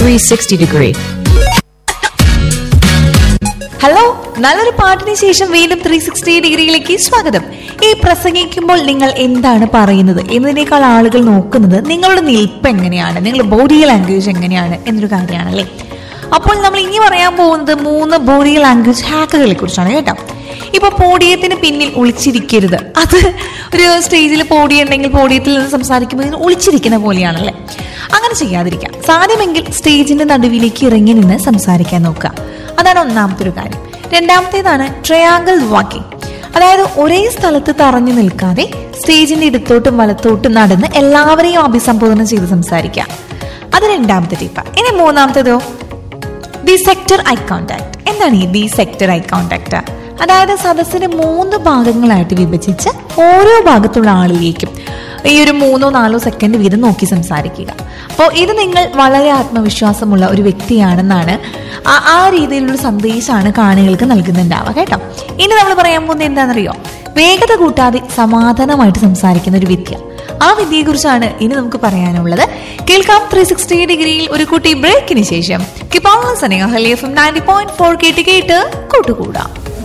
360 degree. Hello നല്ലൊരു പാട്ടിന് ശേഷം വീണ്ടും ത്രീ സിക്സ്റ്റി ഡിഗ്രിയിലേക്ക് സ്വാഗതം ഈ പ്രസംഗിക്കുമ്പോൾ നിങ്ങൾ എന്താണ് പറയുന്നത് എന്നതിനേക്കാൾ ആളുകൾ നോക്കുന്നത് നിങ്ങളുടെ നിൽപ്പ് എങ്ങനെയാണ് നിങ്ങളുടെ ബോഡി ലാംഗ്വേജ് എങ്ങനെയാണ് എന്നൊരു കാര്യമാണല്ലേ അപ്പോൾ നമ്മൾ ഇനി പറയാൻ പോകുന്നത് മൂന്ന് ബോഡി ലാംഗ്വേജ് ഹാക്കുകളെ കുറിച്ചാണ് കേട്ടോ ഇപ്പൊ പോഡിയത്തിന് പിന്നിൽ ഒളിച്ചിരിക്കരുത് അത് ഒരു സ്റ്റേജിൽ പോഡിയം ഉണ്ടെങ്കിൽ പോഡിയത്തിൽ നിന്ന് സംസാരിക്കുമ്പോൾ ഇങ്ങനെ ഒളിച്ചിരിക്കുന്ന പോലെയാണല്ലേ അങ്ങനെ ചെയ്യാതിരിക്കാം സാധ്യമെങ്കിൽ സ്റ്റേജിന്റെ നടുവിലേക്ക് ഇറങ്ങി നിന്ന് സംസാരിക്കാൻ നോക്കുക അതാണ് ഒന്നാമത്തെ ഒരു കാര്യം രണ്ടാമത്തേതാണ് ട്രയാങ്കിൾ വാക്കിംഗ് അതായത് ഒരേ സ്ഥലത്ത് തറഞ്ഞു നിൽക്കാതെ സ്റ്റേജിന്റെ ഇടത്തോട്ടും വലത്തോട്ടും നടന്ന് എല്ലാവരെയും അഭിസംബോധന ചെയ്ത് സംസാരിക്കുക അത് രണ്ടാമത്തെ ടിപ്പ് ഇനി മൂന്നാമത്തേതോ ദി സെക്ടർ ഐ കോണ്ടാക്ട് എന്താണ് ഈ ദി സെക്ടർ ഐ കോണ്ടാക്ട് അതായത് സദസ്സിനെ മൂന്ന് ഭാഗങ്ങളായിട്ട് വിഭജിച്ച് ഓരോ ഭാഗത്തുള്ള ആളിലേക്കും ഈ ഒരു മൂന്നോ നാലോ സെക്കൻഡ് വീതം നോക്കി സംസാരിക്കുക അപ്പോൾ ഇത് നിങ്ങൾ വളരെ ആത്മവിശ്വാസമുള്ള ഒരു വ്യക്തിയാണെന്നാണ് ആ- ആ രീതിയിലുള്ള സന്ദേശമാണ് കാണികൾക്ക് നൽകുന്നുണ്ടാവുക കേട്ടോ ഇനി നമ്മൾ പറയാൻ പോകുന്നത് എന്താണെന്നറിയോ വേഗത കൂട്ടാതെ സമാധാനമായിട്ട് സംസാരിക്കുന്ന ഒരു വിദ്യ ആ വിദ്യയെക്കുറിച്ചാണ് ഇനി നമുക്ക് പറയാനുള്ളത് കേൾക്കാം ത്രീ സിക്സ്റ്റി ഡിഗ്രിയിൽ ഒരു കുട്ടി ബ്രേക്കിന് ശേഷം കിപ്പാള സനയ ഹലിയ F M ninety point four കേട്ട് കേട്ട് കൂട്ടുകൂടാം